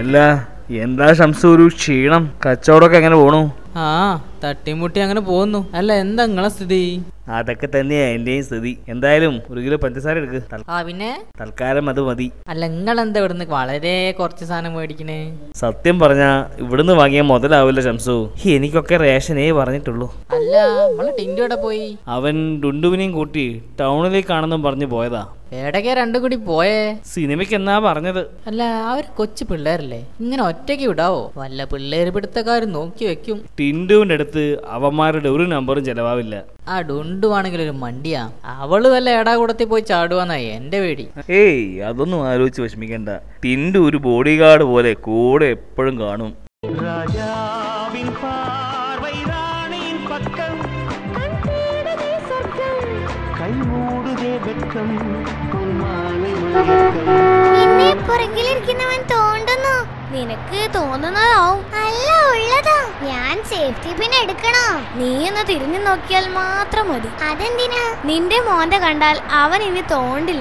അല്ല എന്താ ഷംസു ഒരു ക്ഷീണം കച്ചവടമൊക്കെ എങ്ങനെ പോണു ആ തട്ടിമുട്ടി അങ്ങനെ പോകുന്നു അല്ല എന്താ നിങ്ങളെ സ്ഥിതി അതൊക്കെ തന്നെയാ എന്റെയും സ്ഥിതി എന്തായാലും ഒരു കിലോ പഞ്ചസാര എടുക്ക് തൽ- ആ പിന്നെ തൽക്കാലം അത് മതി അല്ല നിങ്ങളെന്താ ഇവിടുന്ന് വളരെ കുറച്ച് സാധനം മേടിക്കണേ സത്യം പറഞ്ഞാ ഇവിടുന്ന് വാങ്ങിയ മുതലാവില്ല ഷംസു എനിക്കൊക്കെ റേഷനേ പറഞ്ഞിട്ടുള്ളൂ അല്ല നമ്മളെ ടിൻഡു എവിടെ പോയി അവൻ ഡുണ്ടുവിനെയും കൂട്ടി ടൗണിലേക്കാണെന്നും പറഞ്ഞു പോയതാ എവിടേക്കാ രണ്ടും കൂടി പോയേ സിനിമയ്ക്ക് എന്നാ പറഞ്ഞത് അല്ല അവർ കൊച്ചു പിള്ളേരല്ലേ ഇങ്ങനെ ഒറ്റയ്ക്ക് വിടാവോ വല്ല പിള്ളേര് പിടുത്തക്കാർ നോക്കി വെക്കും ടിൻഡുവിന്റെ അടുത്ത് അവന്മാരുടെ ഒരു നമ്പറും ചെലവാവില്ല ആ ഡുണ്ടു ആണെങ്കിൽ ഒരു മണ്ടിയാ അവള് വല്ല എടാകൂടത്തിൽ പോയി ചാടുവാന്നാ എന്റെ പേടി ഏയ് അതൊന്നും ആലോചിച്ച് വിഷമിക്കണ്ട ടിൻഡു ഒരു ബോഡി ഗാർഡ് പോലെ കൂടെ എപ്പോഴും കാണും ராஜாவின் பார்வை ராணியின் பக்கம் கை மூடுதே வெட்கம் பொன்மாலை மயக்கம் നിന്നെ പുറകിലിരിക്കുന്നവൻ തോണ്ടുന്നു നിനക്ക് തോന്നുന്നതാവും അല്ല ഉള്ളതാ ഞാൻ സേഫ്റ്റി പിൻ എടുക്കണോ നീ ഒന്ന് തിരിഞ്ഞു നോക്കിയാൽ മാത്രം മതി അതെന്തിനാ നിന്റെ മോന്ത കണ്ടാൽ അവൻ ഇനി തോണ്ടില്ല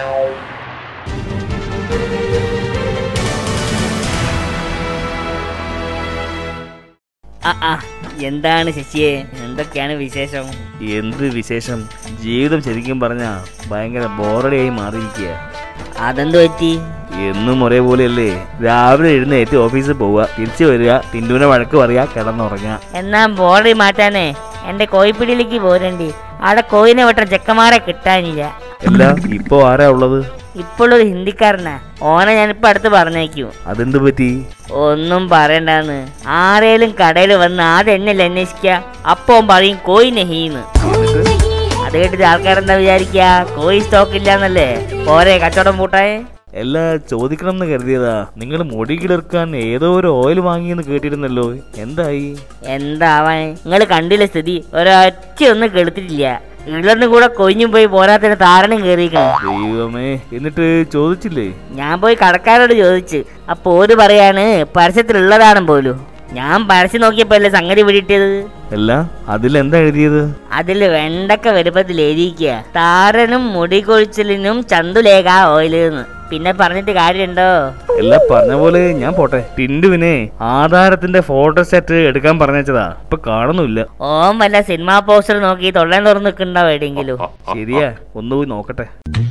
ആ ആ എന്താണ് ശശിയെ എന്തൊക്കെയാണ് വിശേഷം എന്ത് വിശേഷം ജീവിതം ശരിക്കും പറഞ്ഞാ ഭയങ്കര ബോറടിയായി മാറിയിരിക്കുക അതെന്ത് പറ്റി എന്നും ഒരേപോലെയല്ലേ രാവിലെ എഴുന്നേറ്റ് ഓഫീസിൽ പോവുക തിരിച്ചു വരിക ടിൻഡുവിനെ വഴക്ക് പറയുക കിടന്നുറങ്ങുക എന്നാ ബോർഡറി മാറ്റാനേ എന്റെ കോയിപ്പിടിയിലേക്ക് പോരണ്ടി അവിടെ കോയിനെ വെട്ട ചെക്കന്മാരെ കിട്ടാനില്ല അല്ല ഇപ്പോ ആരാ ഉള്ളത് ഇപ്പോഴൊരു ഹിന്ദിക്കാരനാ ഓനെ ഞാനിപ്പോ അടുത്ത് പറഞ്ഞേക്കും അതെന്ത് പറ്റി ഒന്നും പറയണ്ടാന്ന് ആരേലും കടയിൽ വന്ന് ആദ്യം എന്നല്ലേ അന്വേഷിക്ക അപ്പൊ ഓൻ പറയും കോയി നെഹീന്ന് അത് കേട്ടിട്ട് ആൾക്കാരെന്താ വിചാരിക്ക കോയി സ്റ്റോക്ക് ഇല്ലാന്നല്ലേ പോരെ കച്ചവടം പൂട്ടായേ എല്ലാ ചോദിക്കണം എന്ന് കരുതിയതാ നിങ്ങൾ മുടി കിളിർക്കാൻ ഏതോ ഒരു ഓയിൽ വാങ്ങിയെന്ന് കേട്ടിരുന്നല്ലോ എന്തായി എന്താവാൻ നിങ്ങൾ കണ്ടില്ല സ്ഥിതി ഒരൊറ്റ ഒന്നും കെടുത്തിട്ടില്ല ഇളറിന് കൂടെ കൊഞ്ഞും പോയി പോരാത്തിന് താരണം കയറിയിരിക്കണം ദൈവമേ എന്നിട്ട് ചോദിച്ചില്ലേ ഞാൻ പോയി കടക്കാരോട് ചോദിച്ചു അപ്പൊ ഓര് പറയാണ് പരസ്യത്തിലുള്ളതാണ് പോലും ഞാൻ പരസ്യം നോക്കിയപ്പോ അല്ലേ സംഗതി പിടിയിട്ടത് അല്ല അതിലെന്താ എഴുതിയത് അതിൽ വെണ്ടക്ക വലുപ്പത്തിൽ എഴുതിയിരിക്കുക താരനും മുടി കൊഴിച്ചിലിനും ചന്തുലേഖ ഓയിലെന്ന് പിന്നെ പറഞ്ഞിട്ട് കാര്യമുണ്ടോ എല്ലാം പറഞ്ഞ പോലെ ഞാൻ പോട്ടെ ടിൻഡുവിനെ ആധാരത്തിന്റെ ഫോട്ടോ സെറ്റ് എടുക്കാൻ പറഞ്ഞതാ ഇപ്പൊ കാണുന്നില്ല ഓം വല്ല സിനിമാ പോസ്റ്റർ നോക്കി തൊള്ളൻ തുറന്ന് നിൽക്കണ്ടാവും എവിടെയെങ്കിലും ശരിയാ ഒന്ന് പോയി നോക്കട്ടെ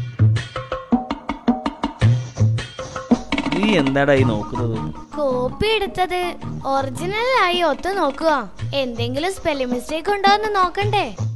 നീ എന്താടാ ഈ നോക്കുന്നത് കോപ്പി എടുത്തത് ഒറിജിനൽ ആയി ഒത്തു നോക്കുക എന്തെങ്കിലും സ്പെല്ലിംഗ് മിസ്റ്റേക്ക് ഉണ്ടോ എന്ന് നോക്കണ്ടേ